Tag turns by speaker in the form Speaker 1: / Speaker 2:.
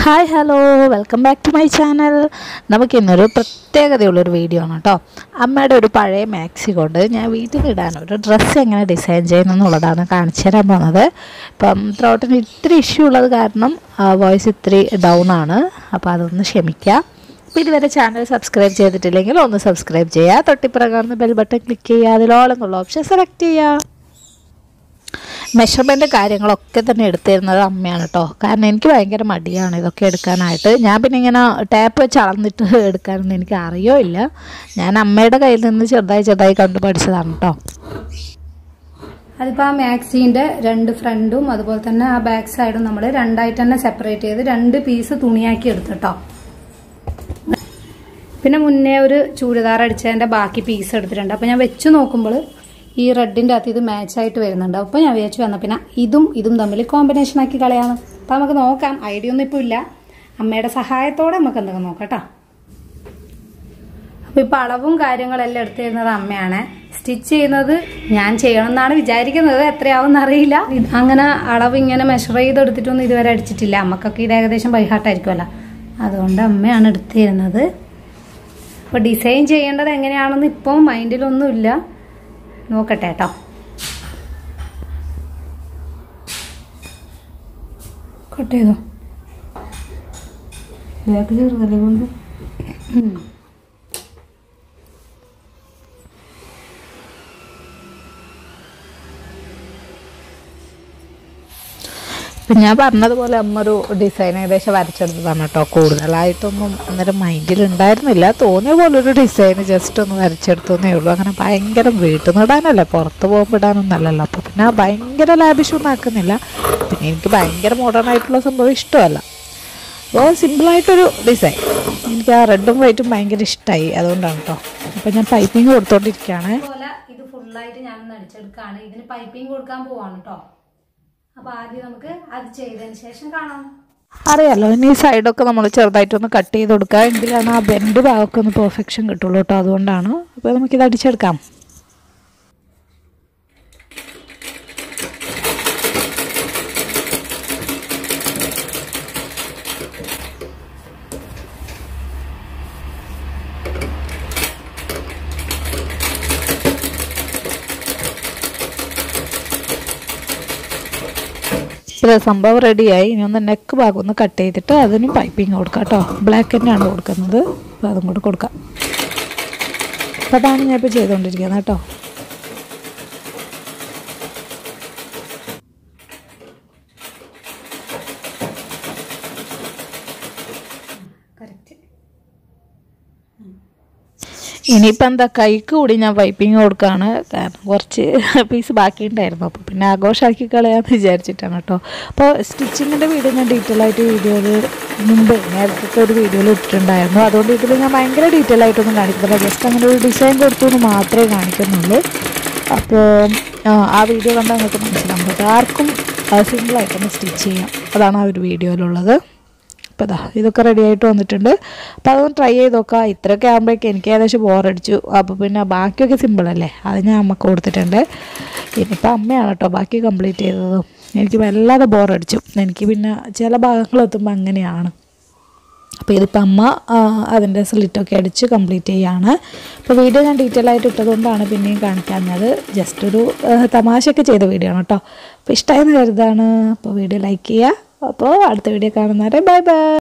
Speaker 1: Hi hello welcome back to my channel നമുക്ക് ഇന്നൊരു പ്രത്യേകതയുള്ളൊരു video ആണ് കേട്ടോ അമ്മയുടെ ഒരു പഴയ മാക്സി കൊണ്ട് ഞാൻ വീട്ടിൽ ഇടാൻ ഒരു ഡ്രസ്സ് എങ്ങനെ ഡിസൈൻ ചെയ്യുന്നെന്നുള്ളതാണ് കാണിച്ചു തരാൻ പോകുന്നത് ഇപ്പം ത്രോട്ടിന് ഇത്തിരി ഇഷ്യൂ ഉള്ളത് കാരണം വോയിസ് ഇത്തിരി ഡൗൺ ആണ് അപ്പോൾ അതൊന്ന് ക്ഷമിക്കുക അപ്പോൾ ഇതുവരെ ചാനൽ സബ്സ്ക്രൈബ് ചെയ്തിട്ടില്ലെങ്കിൽ ഒന്ന് സബ്സ്ക്രൈബ് ചെയ്യുക തൊട്ടിപ്പുറകാർന്ന് ബെൽ ബട്ടൺ ക്ലിക്ക് ചെയ്യുക അതിലോളെന്നുള്ള ഓപ്ഷൻ സെലക്ട് ചെയ്യുക മെഷർമെൻറ്റ് കാര്യങ്ങളൊക്കെ തന്നെ എടുത്തു തരുന്നത് അമ്മയാണ് കേട്ടോ കാരണം എനിക്ക് ഭയങ്കര മടിയാണ് ഇതൊക്കെ എടുക്കാനായിട്ട് ഞാൻ പിന്നെ ഇങ്ങനെ ടാപ്പ് വെച്ച് അളന്നിട്ട് എടുക്കാനൊന്നും എനിക്ക് അറിയോ ഇല്ല ഞാൻ അമ്മയുടെ കയ്യിൽ നിന്ന് ചെറുതായി ചെറുതായി കണ്ടു പഠിച്ചതാണ് കേട്ടോ
Speaker 2: അതിപ്പോൾ ആ മാക്സിന്റെ രണ്ട് ഫ്രണ്ടും അതുപോലെ തന്നെ ആ ബാക്ക് സൈഡും നമ്മൾ രണ്ടായിട്ട് തന്നെ സെപ്പറേറ്റ് ചെയ്ത് രണ്ട് പീസ് തുണിയാക്കി എടുത്തിട്ടോ പിന്നെ മുന്നേ ഒരു ചൂരിദാർ അടിച്ചതിന്റെ ബാക്കി പീസ് എടുത്തിട്ടുണ്ട് അപ്പോൾ ഞാൻ വെച്ച് നോക്കുമ്പോൾ ഈ റെഡിന്റെ അകത്ത് ഇത് മാച്ച് ആയിട്ട് വരുന്നുണ്ട് അപ്പോൾ ഞാൻ വിചാരിച്ചു വന്ന പിന്നെ ഇതും ഇതും തമ്മിൽ കോമ്പിനേഷൻ ആക്കി കളയാന്ന് അപ്പോൾ നമുക്ക് നോക്കാം ഐഡിയ ഒന്നും ഇപ്പോൾ ഇല്ല അമ്മയുടെ സഹായത്തോടെ നമുക്ക് എന്തൊക്കെ നോക്കാം കേട്ടോ അപ്പൊ ഇപ്പൊ അളവും കാര്യങ്ങളെല്ലാം എടുത്തു തരുന്നത് അമ്മയാണ് സ്റ്റിച്ച് ചെയ്യുന്നത് ഞാൻ ചെയ്യണം എന്നാണ് വിചാരിക്കുന്നത് എത്രയാവും അറിയില്ല ഇത് അങ്ങനെ അളവ് ഇങ്ങനെ മെഷർ ചെയ്തെടുത്തിട്ടൊന്നും ഇതുവരെ അടിച്ചിട്ടില്ല അമ്മക്കൊക്കെ ഇത് ഏകദേശം ബൈഹാർട്ടായിരിക്കുമല്ലോ അതുകൊണ്ട് അമ്മയാണ് എടുത്തു തരുന്നത് അപ്പൊ ഡിസൈൻ ചെയ്യേണ്ടത് എങ്ങനെയാണെന്ന് ഇപ്പം മൈൻഡിലൊന്നുമില്ല നോക്കട്ടെ കേട്ടോ കട്ട് ചെയ്തോ
Speaker 3: ബാക്ക് ചെറുതല്ലേ കൊണ്ട്
Speaker 2: ഉം.
Speaker 1: ഇപ്പം ഞാൻ പറഞ്ഞതുപോലെ അമ്മ ഒരു ഡിസൈൻ ഏകദേശം വരച്ചെടുത്തതാണ് കേട്ടോ കൂടുതലായിട്ടൊന്നും അന്നേരം മൈൻഡിൽ ഉണ്ടായിരുന്നില്ല തോന്നിയ പോലെ ഒരു ഡിസൈൻ ജസ്റ്റ് ഒന്ന് വരച്ചെടുത്തേ ഉള്ളൂ അങ്ങനെ ഭയങ്കര വീട്ടിൽ നിന്ന് ഇടാനല്ലേ പുറത്ത് പോകുമ്പോൾ ഇടാനൊന്നല്ലല്ലോ അപ്പോൾ പിന്നെ ഭയങ്കര ലാബിഷൊന്നും ആക്കുന്നില്ല പിന്നെ എനിക്ക് ഭയങ്കര മോഡേൺ ആയിട്ടുള്ള സംഭവം ഇഷ്ടമല്ല അപ്പോൾ സിമ്പിളായിട്ടൊരു ഡിസൈൻ എനിക്ക് ആ റെഡും വൈറ്റും ഭയങ്കര ഇഷ്ടമായി അതുകൊണ്ടാണ് കേട്ടോ അപ്പോൾ ഞാൻ പൈപ്പിംഗ് കൊടുത്തോണ്ടിരിക്കുകയാണ്
Speaker 2: അതുപോലെ ഇത് ഫുള്ളായിട്ട് ഞാനൊന്ന് അടിച്ചെടുക്കാണ് ഇതിന് പൈപ്പിംഗ് കൊടുക്കാൻ പോവാണ് കേട്ടോ അപ്പൊ ആദ്യം നമുക്ക് അത് ചെയ്തതിന് ശേഷം കാണാം
Speaker 1: അറിയാലോ ഇനി ഈ സൈഡൊക്കെ നമ്മൾ ചെറുതായിട്ടൊന്ന് കട്ട് ചെയ്ത് കൊടുക്കുക എങ്കിലാണ് ആ ബെൻഡ് ഭാഗമൊക്കെ ഒന്ന് പെർഫെക്ഷൻ കിട്ടുള്ളൂ കേട്ടോ അതുകൊണ്ടാണ് അപ്പോൾ നമുക്കിത് അടിച്ചെടുക്കാം ഇത് സംഭവം റെഡിയായി ഇനി ഒന്ന് നെക്ക് ഭാഗം ഒന്ന് കട്ട് ചെയ്തിട്ട് അതിനും പൈപ്പിംഗ് കൊടുക്കാം കേട്ടോ ബ്ലാക്ക് തന്നെയാണ് കൊടുക്കുന്നത് അപ്പോൾ അതും കൂടെ കൊടുക്കാം അപ്പോൾ അതാണ് ഞാൻ ഇപ്പോൾ ചെയ്തുകൊണ്ടിരിക്കുന്നത് കേട്ടോ
Speaker 2: കറക്റ്റ്
Speaker 1: ഇനിയിപ്പോൾ എന്താ കൈക്ക് കൂടി ഞാൻ പൈപ്പിംഗ് കൊടുക്കുകയാണ് കാരണം കുറച്ച് പീസ് ബാക്കിയുണ്ടായിരുന്നു അപ്പോൾ പിന്നെ ആഘോഷമാക്കി കളയാമെന്ന് വിചാരിച്ചിട്ടാണ് കേട്ടോ അപ്പോൾ സ്റ്റിച്ചിങ്ങിൻ്റെ വീഡിയോ ഞാൻ ഡീറ്റെയിൽ ആയിട്ട് വീഡിയോയിൽ മുമ്പ് നേരത്തെ ഒരു വീഡിയോയിൽ ഇട്ടിട്ടുണ്ടായിരുന്നു അതുകൊണ്ട് ഇതിൽ ഞാൻ ഭയങ്കര ഡീറ്റെയിൽ ആയിട്ടൊന്നും കാണിക്കുന്നില്ല ജസ്റ്റ് അങ്ങനെ ഒരു ഡിസൈൻ കൊടുത്തു എന്ന് മാത്രമേ കാണിക്കുന്നുള്ളൂ അപ്പോൾ ആ വീഡിയോ കണ്ടാൽ നിങ്ങൾക്ക് മനസ്സിലാവും കേട്ടോ ആർക്കും സിമ്പിളായിട്ടൊന്ന് സ്റ്റിച്ച് ചെയ്യാം അതാണ് ആ ഒരു വീഡിയോയിലുള്ളത് അപ്പോൾ ഇതാ ഇതൊക്കെ റെഡി ആയിട്ട് വന്നിട്ടുണ്ട് അപ്പോൾ അതൊന്ന് ട്രൈ ചെയ്ത് നോക്കാം ഇത്രയൊക്കെ ആകുമ്പോഴേക്കും എനിക്ക് ഏകദേശം ബോറടിച്ചു അപ്പോൾ പിന്നെ ബാക്കിയൊക്കെ സിമ്പിളല്ലേ അത് ഞാൻ അമ്മക്ക് കൊടുത്തിട്ടുണ്ട് ഇനിയിപ്പോൾ അമ്മയാണ് കേട്ടോ ബാക്കി കംപ്ലീറ്റ് ചെയ്തത് എനിക്ക് വല്ലാതെ ബോറടിച്ചു എനിക്ക് പിന്നെ ചില ഭാഗങ്ങളെത്തുമ്പോൾ അങ്ങനെയാണ് അപ്പോൾ ഇതിപ്പോൾ അമ്മ ആ, അതിൻ്റെ സ്ലിറ്റൊക്കെ അടിച്ച് കംപ്ലീറ്റ് ചെയ്യാണ് അപ്പോൾ വീഡിയോ ഞാൻ ഡീറ്റെയിൽ ആയിട്ട് ഇട്ടതുകൊണ്ടാണ് പിന്നെയും കാണിക്കാഞ്ഞത് ജസ്റ്റ് ഒരു ആ, തമാശയൊക്കെ ചെയ്ത വീഡിയോ ആണ് കേട്ടോ അപ്പോൾ ഇഷ്ടമായെന്ന് കരുതാണ് അപ്പോൾ വീഡിയോ ലൈക്ക് ചെയ്യുക അപ്പോൾ അടുത്ത വീഡിയോ കാണുന്നവരെ ബൈ ബൈ